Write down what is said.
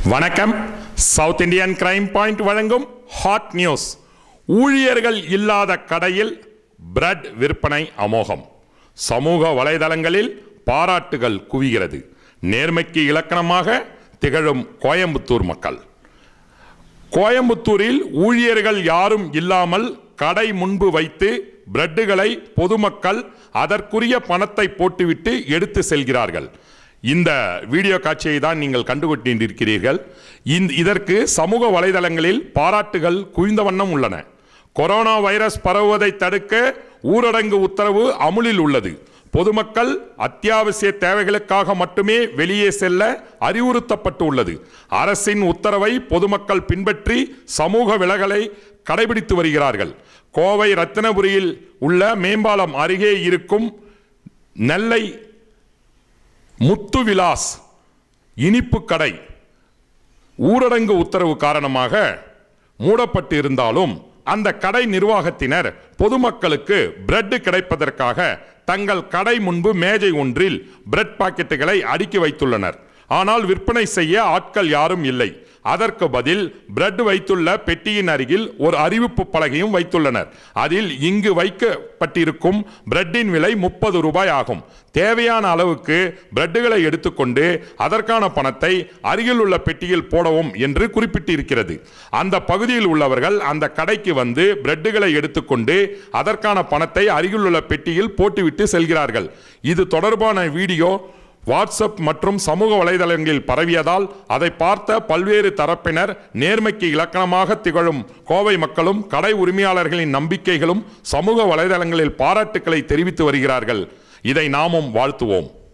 வணக்கம் South Indian crime point வழங்கும் hot news ஊழியர்கள் இல்லாத கடையில் பிரெட் விற்பனை அமோகம் சமூக வலைதளங்களில் பாராட்டுகள் குவிகிறது நேர்மைக்கு இலக்கணமாக திகழும் கோயம்புத்தூர் மக்கள் கோயம்புத்தூரில் ஊழியர்கள் யாரும் இல்லாமல் கடை முன்பு வைத்து பிரெட்டுகளை பொதுமக்கள் அதற்குரிய பணத்தை போட்டுவிட்டு எடுத்து செல்கிறார்கள் இந்த வீடியோ காட்சியை தான் நீங்கள் கண்டுகொண்டிருக்கிறீர்கள் இந்த இதற்கு சமூக வலைதளங்களில் பாராட்டுகள் குவிந்த வண்ணம் உள்ளன கொரோனா வைரஸ் பரவுவதை தடுக்க ஊரடங்கு உத்தரவு அமுலில் உள்ளது பொதுமக்கள் அத்தியாவசிய தேவைகளுக்காக மட்டுமே வெளியே செல்ல அறிவுறுத்தப்பட்டு உள்ளது அரசின் உத்தரவை பொதுமக்கள் பின்பற்றி சமூக விலகலை கடைபிடித்து வருகிறார்கள் கோவை ரத்தினபுரியில் உள்ள மேம்பாலம் அருகே இருக்கும் நெல்லை முத்து விலாஸ் இனிப்பு கடை ஊரடங்கு உத்தரவு காரணமாக மூடப்பட்டு இருந்தாலும் அந்த கடை நிர்வாகத்தினர் பொதுமக்களுக்கு பிரெட் கிடைப்பதற்காக தங்கள் கடை முன்பு மேஜை ஒன்றில் பிரெட் பாக்கெட்டுகளை அடுக்கி வைத்துள்ளனர் ஆனால் விற்பனை செய்ய ஆட்கள் யாரும் இல்லை அதற்கு பதில் பிரெட் வைத்துள்ள பெட்டியின் அருகில் ஒரு அறிவிப்பு பலகையும் வைத்துள்ளனர் அதில் இங்கு வைக்கப்பட்டிருக்கும் பிரெட்டின் விலை முப்பது ரூபாய் ஆகும் தேவையான அளவுக்கு பிரெட்டுகளை எடுத்துக்கொண்டு அதற்கான பணத்தை அருகில் உள்ள பெட்டியில் போடவும் என்று குறிப்பிட்டிருக்கிறது அந்த பகுதியில் உள்ளவர்கள் அந்த கடைக்கு வந்து பிரெட்டுகளை எடுத்துக்கொண்டு அதற்கான பணத்தை அருகில் உள்ள பெட்டியில் போட்டுவிட்டு செல்கிறார்கள் இது தொடர்பான வீடியோ வாட்ஸ்அப் மற்றும் சமூக வலைதளங்களில் பரவியதால் அதை பார்த்த பல்வேறு தரப்பினர் நேர்மைக்கு இலக்கணமாக திகழும் கோவை மக்களும் கடை உரிமையாளர்களின் நம்பிக்கைகளும் சமூக வலைதளங்களில் பாராட்டுக்களை தெரிவித்து வருகிறார்கள் இதை நாமும் வாழ்த்துவோம்